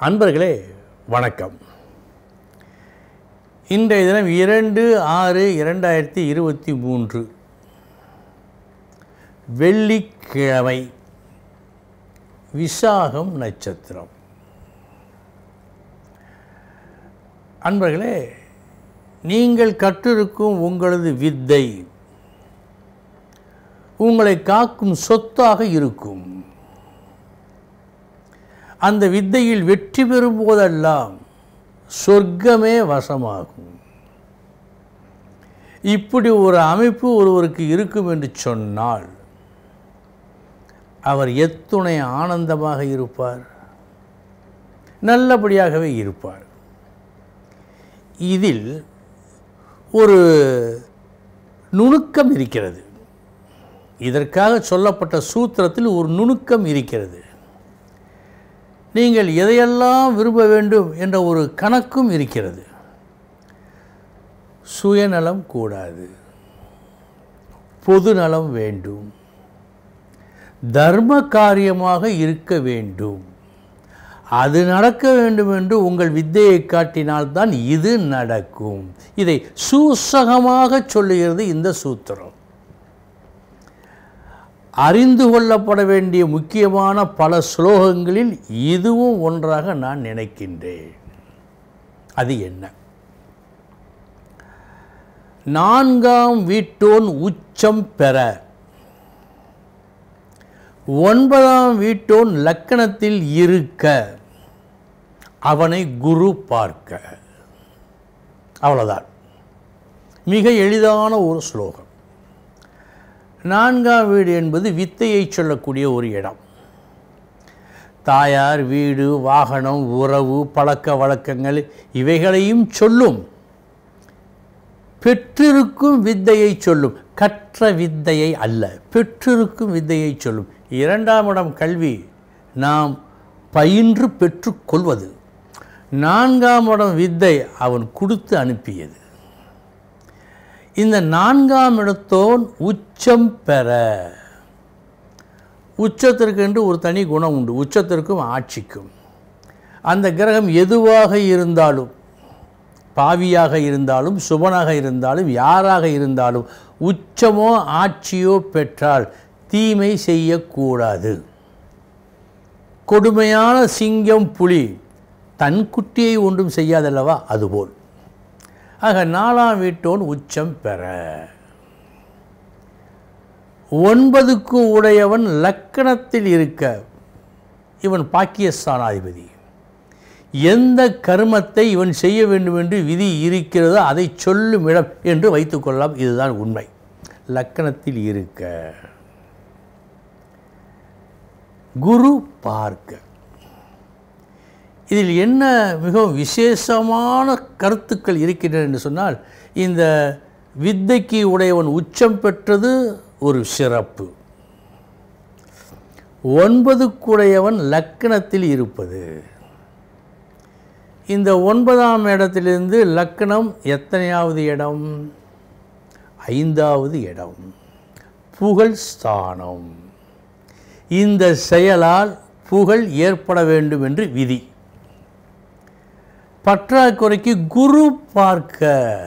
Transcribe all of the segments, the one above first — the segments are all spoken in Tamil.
அன்பர்களே வணக்கம் இன்றைய தினம் இரண்டு ஆறு இரண்டாயிரத்தி இருபத்தி மூன்று வெள்ளிக்கிழமை விசாகம் நட்சத்திரம் அன்பர்களே நீங்கள் கற்றிருக்கும் உங்களது வித்தை உங்களை காக்கும் சொத்தாக இருக்கும் அந்த வித்தையில் வெற்றி பெறும் போதெல்லாம் சொர்க்கமே வசமாகும் இப்படி ஒரு அமைப்பு ஒருவருக்கு இருக்கும் என்று சொன்னால் அவர் எத்துணை ஆனந்தமாக இருப்பார் நல்லபடியாகவே இருப்பார் இதில் ஒரு நுணுக்கம் இருக்கிறது இதற்காக சொல்லப்பட்ட சூத்திரத்தில் ஒரு நுணுக்கம் இருக்கிறது நீங்கள் எதையெல்லாம் விரும்ப வேண்டும் என்ற ஒரு கணக்கும் இருக்கிறது சுயநலம் கூடாது பொதுநலம் வேண்டும் தர்ம காரியமாக இருக்க வேண்டும் அது நடக்க வேண்டும் என்று உங்கள் வித்தையை காட்டினால்தான் இது நடக்கும் இதை சூசகமாக சொல்லுகிறது இந்த சூத்திரம் அறிந்து கொள்ளப்பட வேண்டிய முக்கியமான பல ஸ்லோகங்களில் இதுவும் ஒன்றாக நான் நினைக்கின்றேன் அது என்ன நான்காம் வீட்டோன் உச்சம் பெற ஒன்பதாம் வீட்டோன் லக்கணத்தில் இருக்க அவனை குரு பார்க்க அவ்வளோதான் மிக எளிதான ஒரு ஸ்லோகம் நான்காம் வீடு என்பது வித்தையை சொல்லக்கூடிய ஒரு இடம் தாயார் வீடு வாகனம் உறவு பழக்க வழக்கங்கள் இவைகளையும் சொல்லும் பெற்றிருக்கும் வித்தையை சொல்லும் கற்ற வித்தையை அல்ல பெற்றிருக்கும் வித்தையை சொல்லும் இரண்டாம் இடம் கல்வி நாம் பயின்று பெற்றுக்கொள்வது நான்காம் இடம் வித்தை அவன் கொடுத்து அனுப்பியது இந்த நான்காம் இடத்தோன் உச்சம் பெற உச்சத்திற்கு என்று ஒரு தனி குணம் உண்டு உச்சத்திற்கும் ஆட்சிக்கும் அந்த கிரகம் எதுவாக இருந்தாலும் பாவியாக இருந்தாலும் சுபனாக இருந்தாலும் யாராக இருந்தாலும் உச்சமோ ஆட்சியோ பெற்றால் தீமை செய்யக்கூடாது கொடுமையான சிங்கம் புலி தன் குட்டியை ஒன்றும் செய்யாதல்லவா அதுபோல் ஆக நாலாம் வீட்டோன் உச்சம் பெற ஒன்பதுக்கு உடையவன் லக்கணத்தில் இருக்க இவன் பாக்கியஸ்தானாதிபதி எந்த கர்மத்தை இவன் செய்ய வேண்டும் என்று விதி இருக்கிறதோ அதை சொல்லும் இடம் என்று வைத்துக்கொள்ளலாம் இதுதான் உண்மை லக்கணத்தில் இருக்க குரு பார்க்க இதில் என்ன மிகவும் விசேஷமான கருத்துக்கள் இருக்கின்றன என்று சொன்னால் இந்த வித்தைக்கு உடையவன் உச்சம் பெற்றது ஒரு சிறப்பு ஒன்பதுக்குடையவன் லக்கணத்தில் இருப்பது இந்த ஒன்பதாம் இடத்திலிருந்து லக்கணம் எத்தனையாவது இடம் ஐந்தாவது இடம் புகழ் ஸ்தானம் இந்த செயலால் புகழ் ஏற்பட வேண்டும் என்று விதி பற்றாக்குறைக்கு குரு பார்க்க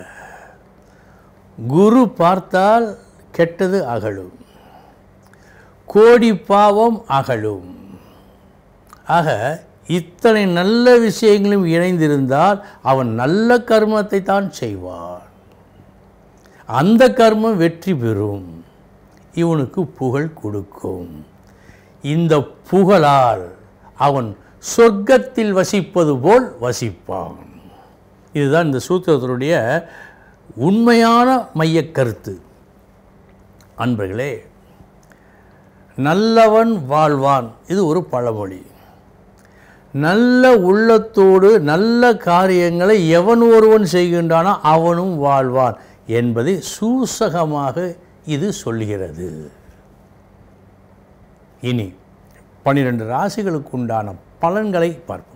குரு பார்த்தால் கெட்டது அகலும் கோடி பாவம் அகலும் ஆக இத்தனை நல்ல விஷயங்களும் இணைந்திருந்தால் அவன் நல்ல கர்மத்தை தான் செய்வான் அந்த கர்மம் வெற்றி பெறும் இவனுக்கு புகழ் கொடுக்கும் இந்த புகழால் அவன் சொர்க்கத்தில் வசிப்பது போல் வசிப்பான் இதுதான் இந்த சூத்திரத்தினுடைய உண்மையான மையக் கருத்து அன்பர்களே நல்லவன் வாழ்வான் இது ஒரு பழமொழி நல்ல உள்ளத்தோடு நல்ல காரியங்களை எவன் ஒருவன் செய்கின்றானோ அவனும் வாழ்வான் என்பதை சூசகமாக இது சொல்கிறது இனி பன்னிரண்டு ராசிகளுக்கு உண்டான பலன்களை பார்ப்போம்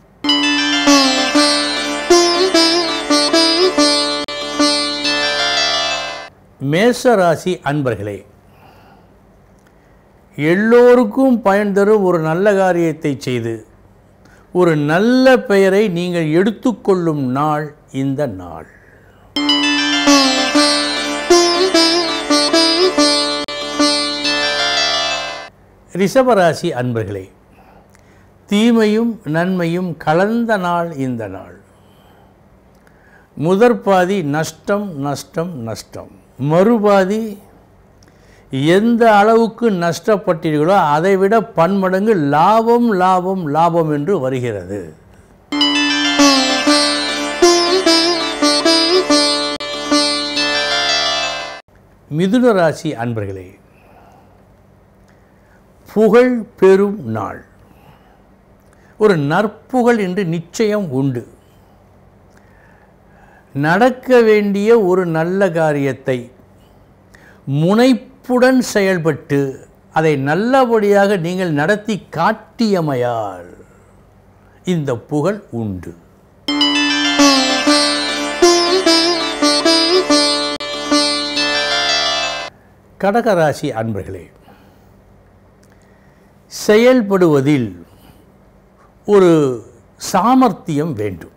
மேச ராசி அன்பர்களே எல்லோருக்கும் பயன் தரும் ஒரு நல்ல காரியத்தை செய்து ஒரு நல்ல பெயரை நீங்கள் எடுத்துக்கொள்ளும் நாள் இந்த நாள் ரிஷபராசி அன்பர்களே தீமையும் நன்மையும் கலந்த நாள் இந்த நாள் முதற் பாதி நஷ்டம் நஷ்டம் நஷ்டம் மறுபாதி எந்த அளவுக்கு நஷ்டப்பட்டீர்களோ அதைவிட பன்மடங்கு லாபம் லாபம் லாபம் என்று வருகிறது மிதுன ராசி அன்பர்களே புகழ் பெறும் நாள் ஒரு நற்புகழ் என்று நிச்சயம் உண்டு நடக்க வேண்டிய ஒரு நல்ல காரியத்தை முனைப்புடன் செயல்பட்டு அதை நல்லபடியாக நீங்கள் நடத்தி காட்டியமையால் இந்த புகழ் உண்டு கடகராசி அன்பர்களே செயல்படுவதில் ஒரு சாமர்த்தியம் வேண்டும்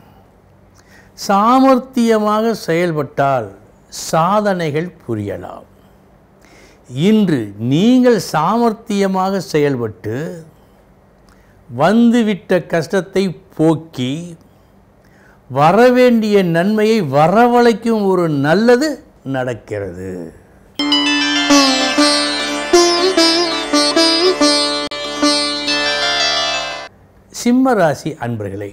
சாமர்த்தியமாக செயல்பட்டால் சாதனைகள் புரியலாம் இன்று நீங்கள் சாமர்த்தியமாக செயல்பட்டு வந்துவிட்ட கஷ்டத்தை போக்கி வரவேண்டிய நன்மையை வரவழைக்கும் ஒரு நல்லது நடக்கிறது சிம்ம ராசி அன்பர்களே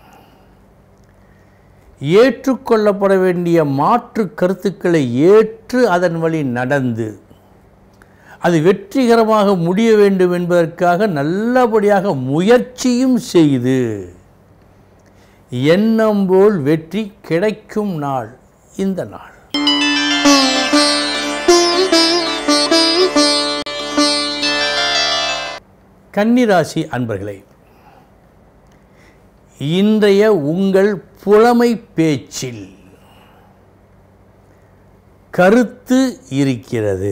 ஏற்றுக்கொள்ளப்பட வேண்டிய மாற்று கருத்துக்களை ஏற்று அதன் வழி நடந்து அது வெற்றிகரமாக முடிய வேண்டும் என்பதற்காக நல்லபடியாக முயற்சியும் செய்து எண்ணம் போல் வெற்றி கிடைக்கும் நாள் இந்த நாள் கன்னிராசி அன்பர்களே இன்றைய உங்கள் புலமை பேச்சில் கருத்து இருக்கிறது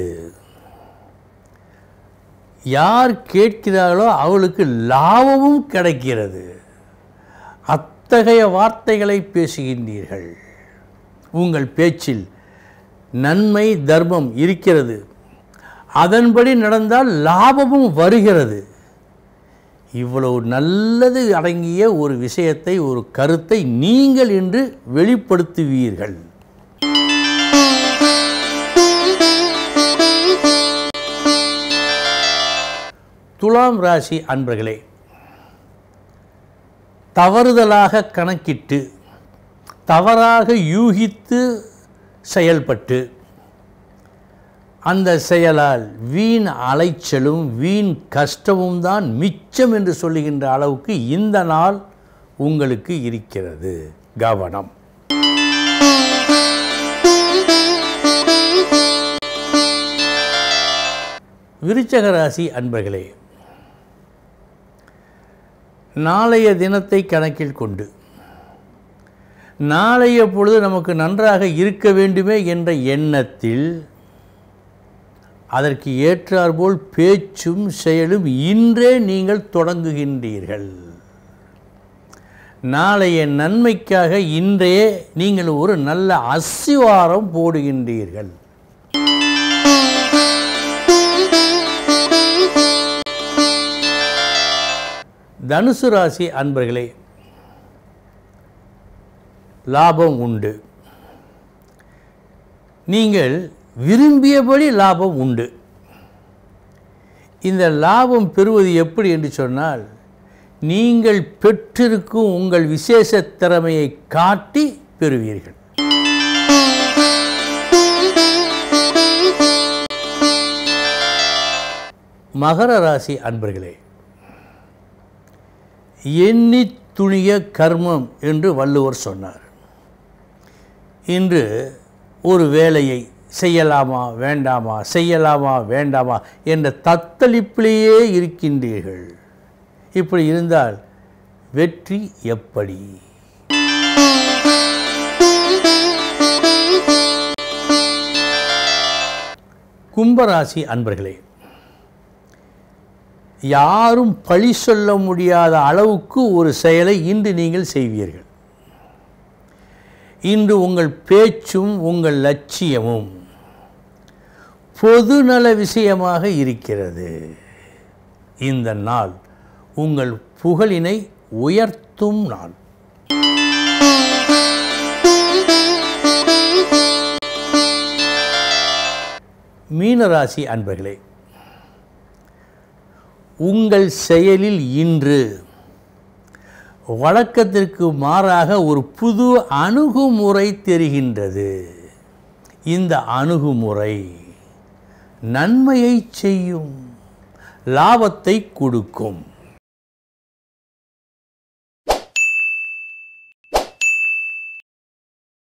யார் கேட்கிறார்களோ அவளுக்கு லாபமும் கிடைக்கிறது அத்தகைய வார்த்தைகளை பேசுகின்றீர்கள் உங்கள் பேச்சில் நன்மை தர்மம் இருக்கிறது அதன்படி நடந்தால் லாபமும் வருகிறது இவ்வளவு நல்லது அடங்கிய ஒரு விஷயத்தை ஒரு கருத்தை நீங்கள் இன்று வெளிப்படுத்துவீர்கள் துலாம் ராசி அன்பர்களே தவறுதலாக கணக்கிட்டு தவறாக யூகித்து செயல்பட்டு அந்த செயலால் வீண் அலைச்சலும் வீண் கஷ்டமும் தான் மிச்சம் என்று சொல்லுகின்ற அளவுக்கு இந்த நாள் உங்களுக்கு இருக்கிறது கவனம் விருச்சக ராசி அன்பர்களே நாளைய தினத்தை கணக்கில் கொண்டு நாளைய பொழுது நமக்கு நன்றாக இருக்க வேண்டுமே என்ற எண்ணத்தில் அதற்கு ஏற்றாற்போல் பேச்சும் செயலும் இன்றே நீங்கள் தொடங்குகின்றீர்கள் நாளைய நன்மைக்காக இன்றே நீங்கள் ஒரு நல்ல அசிவாரம் போடுகின்றீர்கள் தனுசு ராசி அன்பர்களே லாபம் உண்டு நீங்கள் விரும்பியபடி லாபம் உண்டு இந்த லாபம் பெறுவது எப்படி என்று சொன்னால் நீங்கள் பெற்றிருக்கும் உங்கள் விசேஷ திறமையை காட்டி பெறுவீர்கள் மகர ராசி அன்பர்களே எண்ணி துணிய கர்மம் என்று வள்ளுவர் சொன்னார் இன்று ஒரு வேலையை செய்யலாமா வேண்டாமா செய்யலாமா வேண்டாமா என்ற தத்தளிப்பிலேயே இருக்கின்றீர்கள் இப்படி இருந்தால் வெற்றி எப்படி கும்பராசி அன்பர்களே யாரும் பழி சொல்ல முடியாத அளவுக்கு ஒரு செயலை இன்று நீங்கள் செய்வீர்கள் இன்று உங்கள் பேச்சும் உங்கள் லட்சியமும் பொதுநல விஷயமாக இருக்கிறது இந்த நாள் உங்கள் புகழினை உயர்த்தும் நாள் மீனராசி அன்பர்களே உங்கள் செயலில் இன்று வழக்கத்திற்கு மாறாக ஒரு புது அணுகுமுறை தெரிகின்றது இந்த அணுகுமுறை நன்மையை செய்யும் லாபத்தை கொடுக்கும்